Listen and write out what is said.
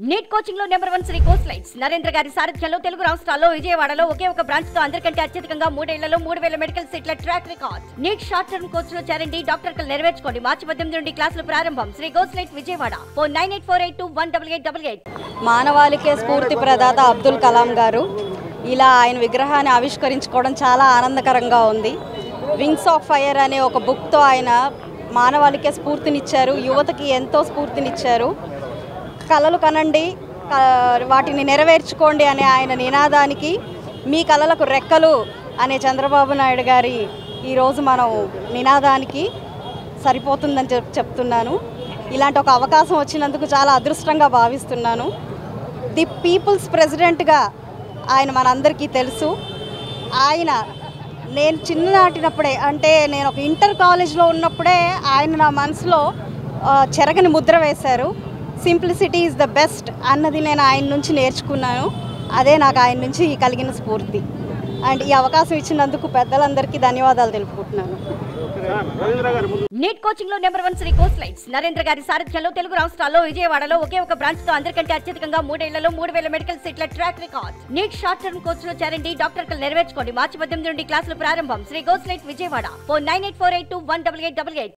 neat coaching లో number one Sri course lights Narendra గారి సారథ్యంలో తెలుగు రాష్ట్రాల్లో విజయవాడలో ఒకే ఒక బ్రాంచ్ తో అందరికంటే అత్యధికంగా మూడేళ్లలో మూడు వేల మెడికల్ సీట్ల track record NEET short term కోర్సులో చేరండి డాక్టర్ కలు నెరవేర్చుకోండి మార్చి పద్దెనిమిది నుండి క్లాసులు ప్రారంభం Sri course light Vijayawada four nine eight four eight two one double eight double eight మానవాళికే స్ఫూర్తి ప్రదాత అబ్దుల్ కలాం గారు ఇలా ఆయన విగ్రహాన్ని ఆవిష్కరించుకోవడం చాలా ఆనందకరంగా ఉంది వింగ్స్ ఆఫ్ ఫైర్ అనే ఒక బుక్తో ఆయన మానవాళికే స్ఫూర్తినిచ్చారు యువతకి ఎంతో స్ఫూర్తినిచ్చారు కలలు కనండి క- వాటిని నెరవేర్చుకోండి అనే ఆయన నినాదానికి మీ కలలకు రెక్కలు అనే చంద్రబాబు నాయుడు గారి ఈరోజు మనం నినాదానికి సరిపోతుందని చెప్ చెప్తున్నాను ఇలాంటి ఒక అవకాశం వచ్చినందుకు చాలా అదృష్టంగా భావిస్తున్నాను ది పీపుల్స్ ప్రెసిడెంట్గా ఆయన మనందరికీ తెలుసు ఆయన నేను చిన్ననాటినప్పుడే అంటే నేను ఒక ఇంటర్ కాలేజ్లో ఉన్నప్పుడే ఆయన నా మనసులో ఆ, చెరగని ముద్ర వేశారు సింప్లిసిటీ ఈజ్ ద బెస్ట్ అన్నది నేను ఆయన నుంచి నేర్చుకున్నాను అదే నాకు ఆయన నుంచి కలిగిన స్ఫూర్తి అండ్ ఈ అవకాశం ఇచ్చినందుకు పెద్దలందరికీ ధన్యవాదాలు తెలుపుకుంటున్నాను నీట్ కోచింగ్ లో number one Sri course lights Narendra గారి సారథ్యంలో తెలుగు రాష్ట్రాల్లో విజయవాడలో ఒకే ఒక బ్రాంచ్ తో అందరికంటే అత్యధికంగా మూడేళ్లలో మూడు వేల మెడికల్ సీట్ల track record NEET short term కోర్సులో చేరండి డాక్టర్ కలు నెరవేర్చుకోండి మార్చి పద్దెనిమిది నుండి క్లాసులు ప్రారంభం Sri course light Vijayawada four nine eight four eight two one double eight double eight